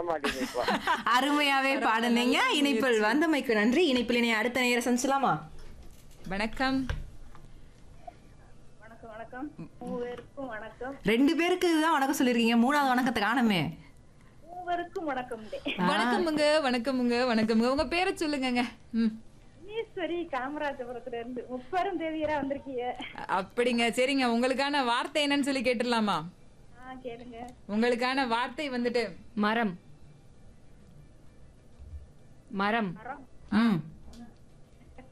மாட்டேங்குது இப்போ அருமையாவே பாடுனீங்க இணைப்பில் வந்தமைக்கு நன்றி இணைப்பில் இணைய அடுத்த நேரம் சந்திச்சலாமா வணக்கம் வணக்கம் வணக்கம் மூவருக்கும் வணக்கம் ரெண்டு பேருக்கு தான் வணக்கம் சொல்லிருக்கீங்க மூணாவது வணக்கத்தை காணமே மூவருக்கும் வணக்கம் வணக்கமுங்க வணக்கமுங்க வணக்கமுங்க உங்க பேரை சொல்லுங்கங்க ம் ஈஸ்வரி காமராஜபுரத்துல இருந்து முப்பெரும் தேவியரா வந்திருக்கீங்க அப்படிங்க சரிங்க உங்களுக்கான வார்த்தை என்னன்னு சொல்லி கேட்டுடலாமா ஆ கேளுங்க உங்களுக்கான வார்த்தை வந்துட்டு மரம் மரம் ம்